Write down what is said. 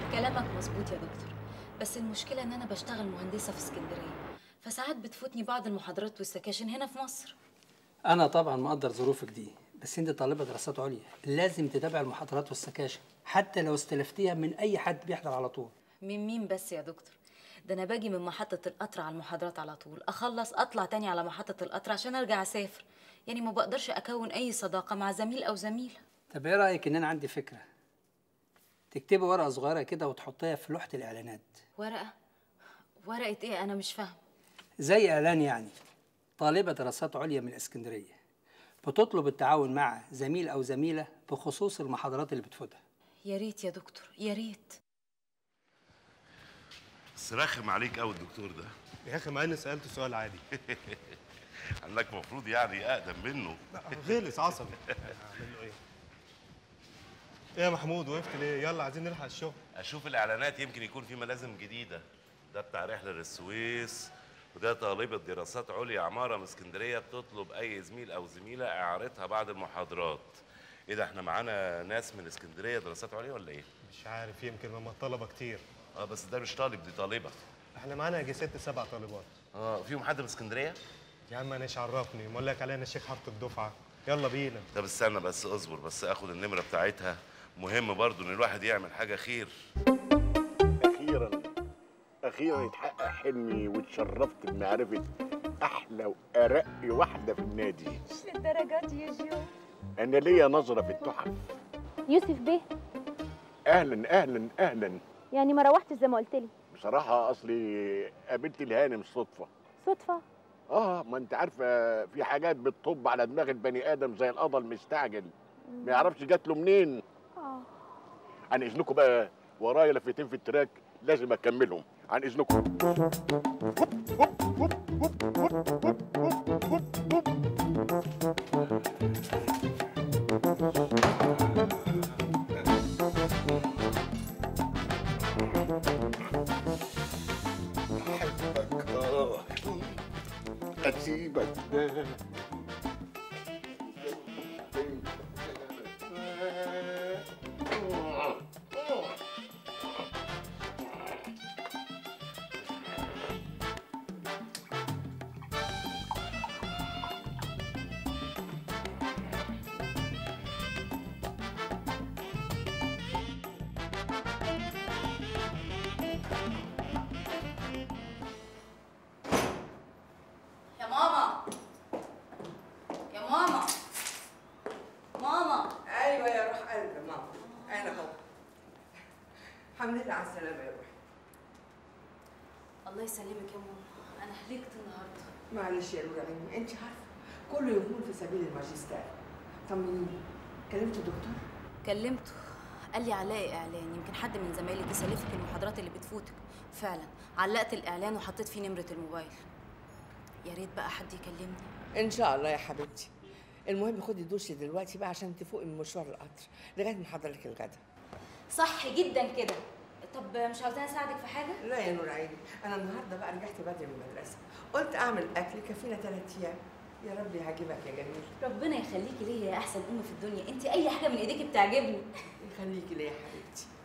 كلامك مظبوط يا دكتور بس المشكله ان انا بشتغل مهندسه في اسكندريه فساعات بتفوتني بعض المحاضرات والسكاشن هنا في مصر انا طبعا مقدر ظروفك دي بس انت طالبه دراسات عليا لازم تتابع المحاضرات والسكاشن حتى لو استلفتيها من اي حد بيحضر على طول من مين بس يا دكتور ده انا باجي من محطه القطر على المحاضرات على طول اخلص اطلع تاني على محطه القطر عشان ارجع اسافر يعني ما بقدرش اكون اي صداقه مع زميل او زميله طب ايه رايك ان انا عندي فكره تكتبي ورقه صغيره كده وتحطيها في لوحه الاعلانات ورقه ورقه ايه انا مش فاهم زي اعلان يعني طالبه دراسات عليا من اسكندريه بتطلب التعاون مع زميل او زميله بخصوص المحاضرات اللي بتفوتها يا ريت يا دكتور يا ريت بس رخم عليك قوي الدكتور ده يا اخي مع اني سالته سؤال عادي انك المفروض يعني اقدم منه لا غلس عصبي اعمل له ايه ايه يا محمود وقفت ليه يلا عايزين نلحق الشغل اشوف الاعلانات يمكن يكون في ملازم جديده ده بتاع رحله للسويس وده طالبة دراسات عليا عمارة من اسكندرية بتطلب أي زميل أو زميلة إعارتها بعد المحاضرات. إيه ده إحنا معانا ناس من اسكندرية دراسات عليا ولا إيه؟ مش عارف يمكن هم الطلبه كتير آه بس ده مش طالب دي طالبة. احنا معانا يجي ست سبع طالبات آه فيهم حد من اسكندرية؟ يا عم انا ايش عرفني ما لك علينا الشيخ حاره الدفعه يلا بينا طب استنى بس اصبر بس اخد النمرة بتاعتها مهم برضو إن الواحد يعمل حاجة خير. اخيرا اخيرا يتحقق حلمي واتشرفت بمعرفه احلى وارق واحده في النادي مش للدرجات يا جو انا ليا نظره في التحف يوسف بيه اهلا اهلا اهلا يعني ما روحتش زي ما قلت لي بصراحه اصلي قابلت الهانم صدفه صدفه اه ما انت عارفه في حاجات بتطب على دماغ البني ادم زي القضا المستعجل ما يعرفش جات له منين اه عن اذنكم بقى ورايا لفتين في التراك لازم اكملهم عن اذنكم احبك اه اسيبك ده يا ماما يا ماما ماما ايوه يا روح قلبي ماما انا اهو الحمد لله على السلامه يا روح الله يسلمك يا ماما انا هلكت النهارده معلش يا روح عيني انت عارفه كله يكون في سبيل الماجستير طمنيني كلمت الدكتور كلمته قال لي علقي اعلان يمكن حد من زمايلي تسلفك المحاضرات اللي بتفوتك فعلا علقت الاعلان وحطيت فيه نمره الموبايل يا ريت بقى حد يكلمني ان شاء الله يا حبيبتي المهم خدي دوشي دلوقتي بقى عشان تفوقي من مشوار القطر لغايه ما احضر لك الغدا صح جدا كده طب مش عاوزاني اساعدك في حاجه لا يا نور عيني انا النهارده بقى رجعت بدري من المدرسه قلت اعمل اكل يكفينا ثلاث ايام يا رب يعجبك يا جميل ربنا يخليكي ليا يا احسن ام في الدنيا انت اي حاجه من ايديكي بتعجبني يخليكي ليا يا حبيبتي